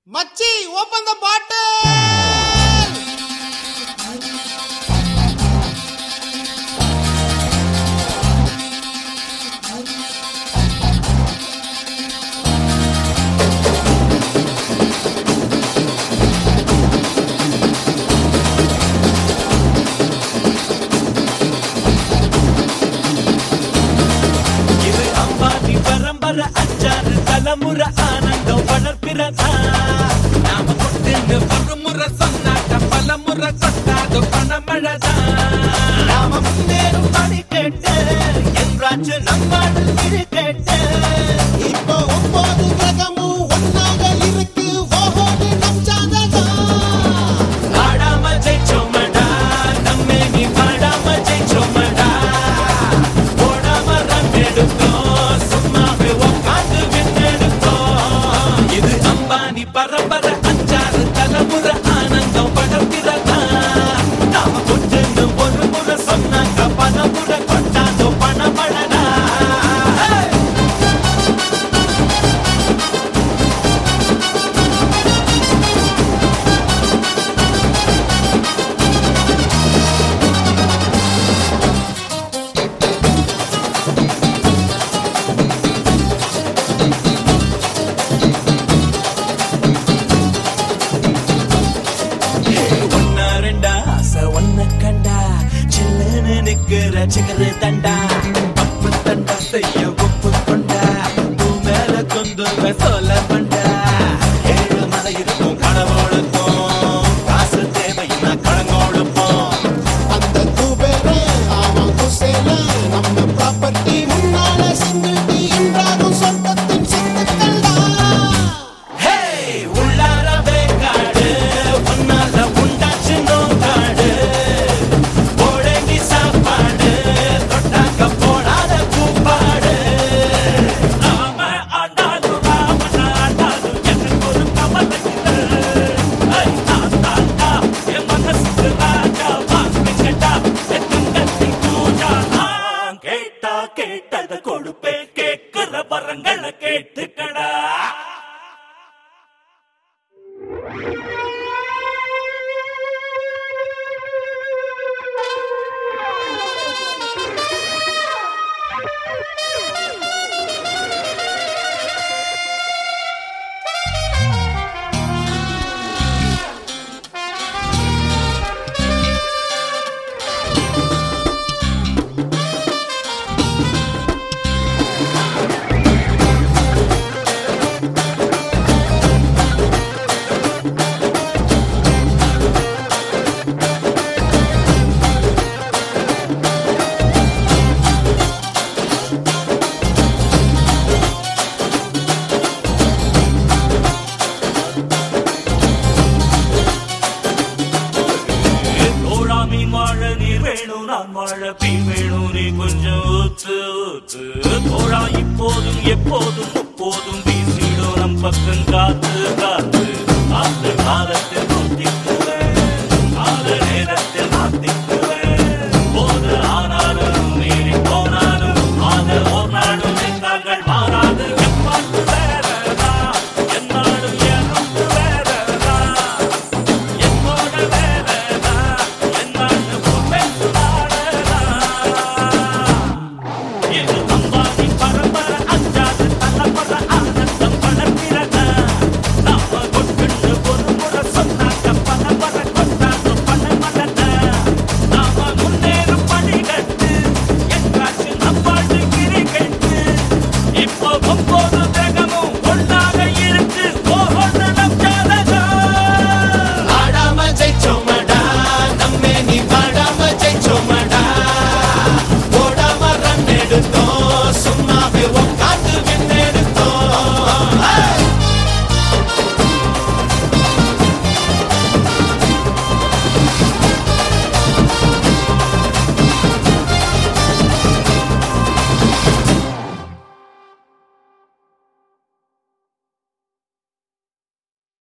மச்சி open the பாட்டில் இது அம்பானி பரம்பரை அஞ்சாறு தலைமுறை ஆனந்தம் வளர்ப்பிறதா நாம கொட்டுன்னு ஒரு முறை சொன்னாட்ட பல முறை கொட்டாது பணமழதா நாம முன்னேறும் படி கேட்டு என்றாச்சு நம்மாடு இரு கேட்டு இப்போ ஒன்பது கிரகமும் ஒன்னாக இருக்கு ஓஹோடு நம் ஜாதகம் ஆடாம ஜெயிச்சோமடா நம்மே நீ பாடாம ஜெயிச்சோமடா ஓடாம ரன் எடுத்தோம் சும்மாவே உட்காந்து விண்ணெடுத்தோம் இது அம்பானி பரம்பரை அஞ்சாறு தலைமுறை ஆனந்தம் படர்கிறதா நாம கொண்டு ஒரு முறை சொன்னாங்க பல முறை கொண்டாதோ பணமழடா Hey! ஒன்னா ரெண்டா ஆசை ஒன்ன கண்டா சில்லுன்னு நிக்கிற சிகரு தண்டா பப்பு தண்டா செய்ய ஒப்பு கொண்டா பூ மேல கொண்டு சொல்ல பண்டா ஏழு மலை இருக்கும் கடவுளுக்கும் காசு தேவைன்னா கடங்கோடுப்போம் அந்த குபேரே அவன் குசேல நம்ம ப்ராப்பர்ட்டி முன்னால சிங்கிட்டி என்றாலும் சொந்தத்தின் சித்துக்கள்டா ஹே உள்ளார வேக்காடு உன்னால உண்டாச்சு நோக்காடு போடங்கி சாப்பாடு தொட்டாக்க போடாத கூப்பாடு நாம ஆண்டாலும் ராமன் ஆண்டாலும் எனக்கு ஒரு கவலை இல்லை. ஐ, நான் தாண்டா, என் மனசுக்கு ராஜா, வாங்கி கேட்டா, என் துன்பத்தை பூஜா. நான் கேட்டா கேட்டதை கொடுப்பேன் கேட்கிற வரங்களை கேட்டுக்கடா தோழா மீன் வாழ நீர் வேணும் நான் வாழ பீன் வேணும் நீ கொஞ்சம் ஊத்து ஊத்து தோழா இப்போதும் எப்போதும் முப்போதும் வீசிடும் நம் பக்கம் காத்து காத்து